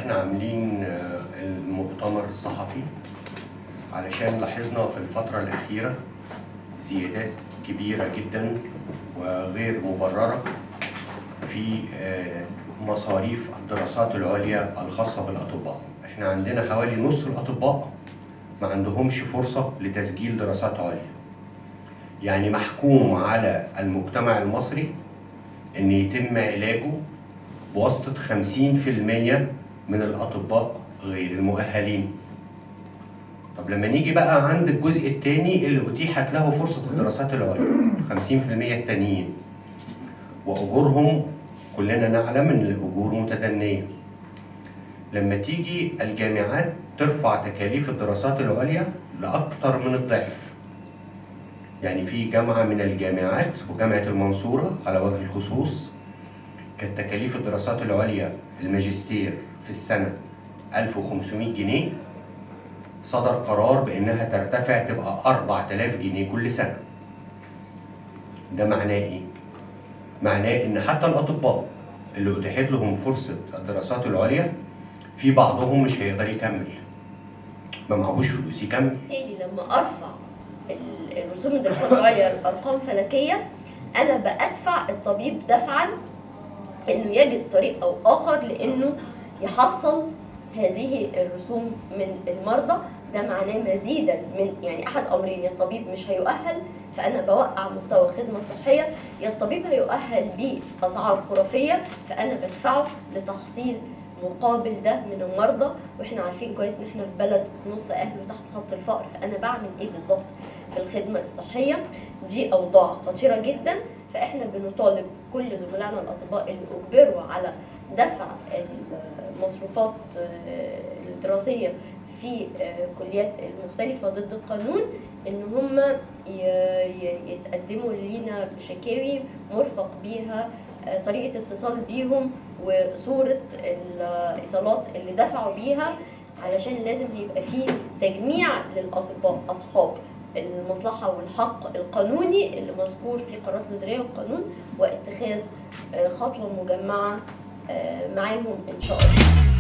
احنا عاملين آه، المؤتمر الصحفي علشان لاحظنا في الفترة الأخيرة زيادات كبيرة جدا وغير مبررة في آه، مصاريف الدراسات العليا الخاصة بالأطباء احنا عندنا حوالي نص الأطباء ما عندهمش فرصة لتسجيل دراسات عليا يعني محكوم على المجتمع المصري ان يتم علاجه بواسطة 50% من الأطباء غير المؤهلين طب لما نيجي بقى عند الجزء الثاني اللي أتيحت له فرصة الدراسات العليا 50% التانيين وأجورهم كلنا نعلم إن الأجور متدنية لما تيجي الجامعات ترفع تكاليف الدراسات العليا لأكثر من الضعف يعني في جامعة من الجامعات وجامعة المنصورة على وجه الخصوص كانت تكاليف الدراسات العليا الماجستير في السنة 1500 جنيه صدر قرار بإنها ترتفع تبقى 4000 جنيه كل سنة ده معناه إيه؟ معناه إن حتى الأطباء اللي أتيحت لهم فرصة الدراسات العليا في بعضهم مش هيقدر يكمل ما معهوش فلوس يكمل بالتالي لما ارفع ال- الرسوم الدراسات العليا لارقام فلكيه انا بدفع الطبيب دفعا انه يجد طريق او اخر لانه يحصل هذه الرسوم من المرضى ده معناه مزيدا من يعني احد امرين يا الطبيب مش هيؤهل فانا بوقع مستوى خدمه صحيه يا الطبيب هيؤهل باسعار خرافيه فانا بدفعه لتحصيل مقابل ده من المرضى واحنا عارفين كويس ان احنا في بلد نص اهله تحت خط الفقر فانا بعمل ايه بالظبط في الخدمه الصحيه دي اوضاع خطيره جدا فاحنا بنطالب كل زملائنا الاطباء اللي اجبروا على دفع المصروفات آه، الدراسيه في آه، كليات المختلفه ضد القانون ان هم ي- ي- يتقدموا لينا بشكاوي مرفق بيها آه، طريقه اتصال بيهم وصوره الايصالات اللي دفعوا بيها علشان لازم هيبقى فيه تجميع للاطباء اصحاب المصلحه والحق القانوني اللي مذكور في قرارات الوزاريه والقانون واتخاذ آه، خطوه مجمعه آه، معاهم ان شاء الله